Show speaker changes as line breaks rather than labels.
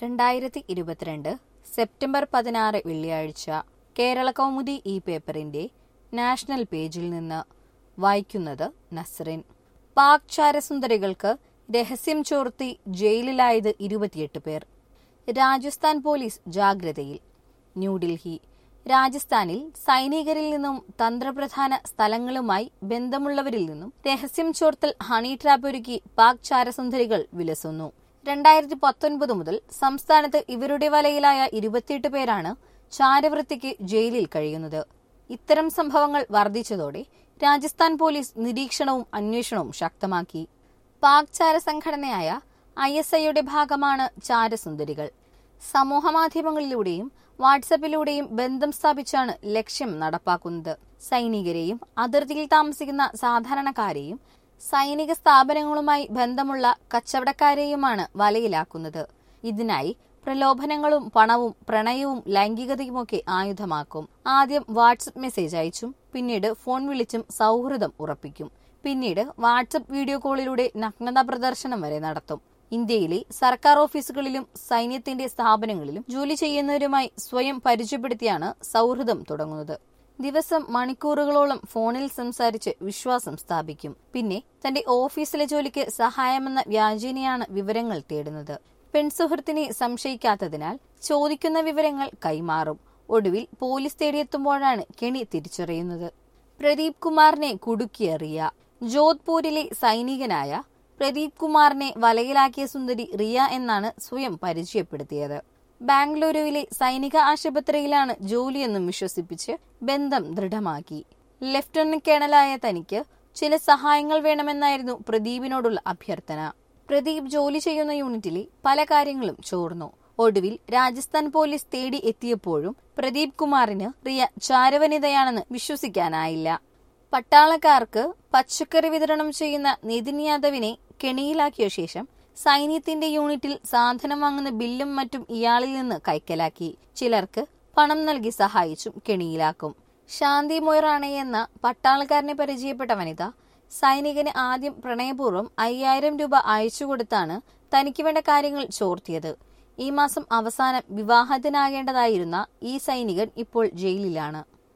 രണ്ടായിരത്തി ഇരുപത്തിരണ്ട് സെപ്റ്റംബർ പതിനാറ് വെള്ളിയാഴ്ച കേരള കൗമുദി ഈ പേപ്പറിന്റെ നാഷണൽ പേജിൽ നിന്ന് വായിക്കുന്നത് നസ്റിൻ പാക് ചാരസുന്ദരികൾക്ക് രഹസ്യം ചോർത്തി ജയിലിലായത് ഇരുപത്തിയെട്ട് പേർ രാജസ്ഥാൻ പോലീസ് ജാഗ്രതയിൽ ന്യൂഡൽഹി രാജസ്ഥാനിൽ സൈനികരിൽ നിന്നും തന്ത്രപ്രധാന സ്ഥലങ്ങളുമായി ബന്ധമുള്ളവരിൽ നിന്നും രഹസ്യം ചോർത്തൽ ഹണി ട്രാപ്പ് ഒരുക്കി പാക് ചാരസുന്ദരികൾ വിലസുന്നു രണ്ടായിരത്തി പത്തൊൻപത് മുതൽ സംസ്ഥാനത്ത് ഇവരുടെ വലയിലായ ഇരുപത്തിയെട്ട് പേരാണ് ചാരവൃത്തിക്ക് ജയിലിൽ കഴിയുന്നത് ഇത്തരം സംഭവങ്ങൾ വർദ്ധിച്ചതോടെ രാജസ്ഥാൻ പോലീസ് നിരീക്ഷണവും അന്വേഷണവും ശക്തമാക്കി പാക് ചാര സംഘടനയായ ഐ എസ് ഐയുടെ ഭാഗമാണ് ചാരസുന്ദരികൾ സമൂഹമാധ്യമങ്ങളിലൂടെയും വാട്സപ്പിലൂടെയും ബന്ധം സ്ഥാപിച്ചാണ് ലക്ഷ്യം നടപ്പാക്കുന്നത് സൈനികരെയും അതിർത്തിയിൽ താമസിക്കുന്ന സാധാരണക്കാരെയും സൈനിക സ്ഥാപനങ്ങളുമായി ബന്ധമുള്ള കച്ചവടക്കാരെയുമാണ് വലയിലാക്കുന്നത് ഇതിനായി പ്രലോഭനങ്ങളും പണവും പ്രണയവും ലൈംഗികതയുമൊക്കെ ആയുധമാക്കും ആദ്യം വാട്സപ്പ് മെസ്സേജ് അയച്ചും പിന്നീട് ഫോൺ വിളിച്ചും സൗഹൃദം ഉറപ്പിക്കും പിന്നീട് വാട്സപ്പ് വീഡിയോ കോളിലൂടെ നഗ്നത പ്രദർശനം വരെ നടത്തും ഇന്ത്യയിലെ സർക്കാർ ഓഫീസുകളിലും സൈന്യത്തിന്റെ സ്ഥാപനങ്ങളിലും ജോലി ചെയ്യുന്നവരുമായി സ്വയം പരിചയപ്പെടുത്തിയാണ് സൗഹൃദം തുടങ്ങുന്നത് ദിവസം മണിക്കൂറുകളോളം ഫോണിൽ സംസാരിച്ച് വിശ്വാസം സ്ഥാപിക്കും പിന്നെ തന്റെ ഓഫീസിലെ ജോലിക്ക് സഹായമെന്ന വ്യാജേനയാണ് വിവരങ്ങൾ തേടുന്നത് പെൺസുഹൃത്തിനെ സംശയിക്കാത്തതിനാൽ ചോദിക്കുന്ന വിവരങ്ങൾ കൈമാറും ഒടുവിൽ പോലീസ് തേടിയെത്തുമ്പോഴാണ് കെണി തിരിച്ചറിയുന്നത് പ്രദീപ് കുമാറിനെ കുടുക്കിയ ജോധ്പൂരിലെ സൈനികനായ പ്രദീപ് കുമാറിനെ വലയിലാക്കിയ സുന്ദരി റിയ എന്നാണ് സ്വയം പരിചയപ്പെടുത്തിയത് ബാംഗ്ലൂരുവിലെ സൈനിക ആശുപത്രിയിലാണ് ജോലിയെന്നും വിശ്വസിപ്പിച്ച് ബന്ധം ദൃഢമാക്കി ലഫ്റ്റനന്റ് കേണലായ തനിക്ക് ചില സഹായങ്ങൾ വേണമെന്നായിരുന്നു പ്രദീപിനോടുള്ള അഭ്യർത്ഥന പ്രദീപ് ജോലി ചെയ്യുന്ന യൂണിറ്റിലെ പല കാര്യങ്ങളും ചോർന്നു ഒടുവിൽ രാജസ്ഥാൻ പോലീസ് തേടി എത്തിയപ്പോഴും പ്രദീപ് കുമാറിന് റിയ ചാരവനിതയാണെന്ന് വിശ്വസിക്കാനായില്ല പട്ടാളക്കാർക്ക് പച്ചക്കറി വിതരണം ചെയ്യുന്ന നിതിൻ യാദവിനെ കെണിയിലാക്കിയ ശേഷം സൈന്യത്തിന്റെ യൂണിറ്റിൽ സാധനം വാങ്ങുന്ന ബില്ലും മറ്റും ഇയാളിൽ നിന്ന് കൈക്കലാക്കി ചിലർക്ക് പണം നൽകി സഹായിച്ചും കെണിയിലാക്കും ശാന്തി മൊയ്റാണെ എന്ന പട്ടാളക്കാരനെ പരിചയപ്പെട്ട വനിത സൈനികന് ആദ്യം പ്രണയപൂർവ്വം അയ്യായിരം രൂപ അയച്ചുകൊടുത്താണ് തനിക്ക് വേണ്ട കാര്യങ്ങൾ ചോർത്തിയത് ഈ മാസം അവസാനം വിവാഹത്തിനാകേണ്ടതായിരുന്ന ഈ സൈനികൻ ഇപ്പോൾ ജയിലിലാണ്